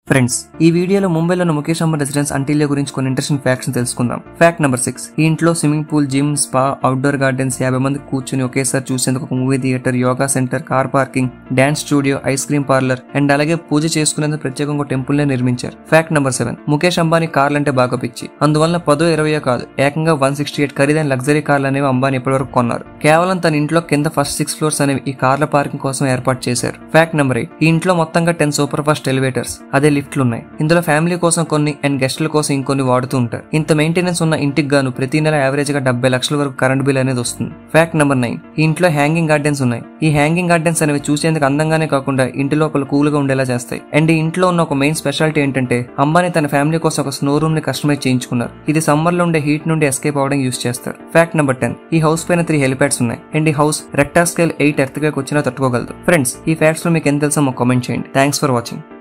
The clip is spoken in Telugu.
ఫ్రెండ్స్ ఈ వీడియోలో ముంబైలోని ముఖేష్ అంబానీ రెసిడెన్స్ అంటిలియా గురించి కొన్ని ఇంట్రెస్టింగ్ ఫ్యాక్ట్స్ తెలుసుకుందాం ఫ్యాక్ట్ నెంబర్ సిక్స్ ఈ ఇంట్లో swimming pool gym spa outdoor gardens యాభై మంది కూర్చుని ఒకేసారి చూసేందుకు ఒక movie theatre yoga centre car parking dance studio ice cream parlour and అలాగే పూజ చేసుకునేందుకు ప్రత్యేకంగా టెంపుల్ నే నిర్మించారు fact number seven Mukesh Ambani కార్లు అంటే బాగా పిచ్చి అందువల్ల పదో ఇరవయో కాదు ఏకంగా వన్ సిక్స్టీ ఎయిట్ ఖరీదైన లగ్జరీ కార్లు అనేవి అంబానీ ఇప్పటివరకు కొన్నారు కేవలం తన ఇంట్లో కింద ఫస్ట్ సిక్స్ ఫ్లోర్స్ అనేవి ఈ కార్ల పార్కింగ్ కోసం ఏర్పాటు చేశారు ఫ్యాక్ట్ నెంబర్ ఎయిట్ ఈ ఇంట్లో మొత్తంగా టెన్ సూపర్ ఫాస్ట్ ఎలివేటర్స్ అదే లిఫ్ట్లు ఉన్నాయి ఇందులో ఫ్యామిలీ కోసం కొన్ని అండ్ గెస్టుల కోసం ఇంకొన్ని వాడుతూ ఉంటారు ఇంత మెయింటెనెన్స్ ఉన్న ఇంటికి గాను ప్రతి నెల యావరేజ్ గా డెబ్బై లక్షల వరకు కరెంట్ బిల్ అనేది వస్తుంది ఫ్యాక్ట్ నెంబర్ నైన్ ఈ ఇంట్లో హ్యాంగింగ్ గార్డెన్స్ ఉన్నాయి ఈ హ్యాంగింగ్ గార్డెన్స్ అనేవి చూసేందుకు అందంగానే కాకుండా ఇంటి లోపల కూల్ గా ఉండేలా చేస్తాయి అండ్ ఈ ఇంట్లో ఉన్న ఒక మెయిన్ స్పెషాలిటీ ఏంటంటే అంబానీ తన ఫ్యామిలీ కోసం ఒక స్నో రూమ్ ని కస్టమైజ్ చేయించుకున్నారు ఇది సమ్మర్ లో ఉండే హీట్ నుండి ఎస్కేప్ అవడానికి యూస్ చేస్తారు ఫ్యాక్ట్ నెంబర్ టెన్ ఈ హౌస్ పైన త్రీ హెలిప్యాడ్స్ ఉన్నాయి అండ్ ఈ house Richter scale eight earth వచ్చినా తట్టుకోగలదు ఫ్రెండ్స్ ఈ ఫ్యాక్ట్స్ లో మీకు ఎంత తెలుసో మాకు కామెంట్ చేయండి థ్యాంక్స్ ఫర్ వాచింగ్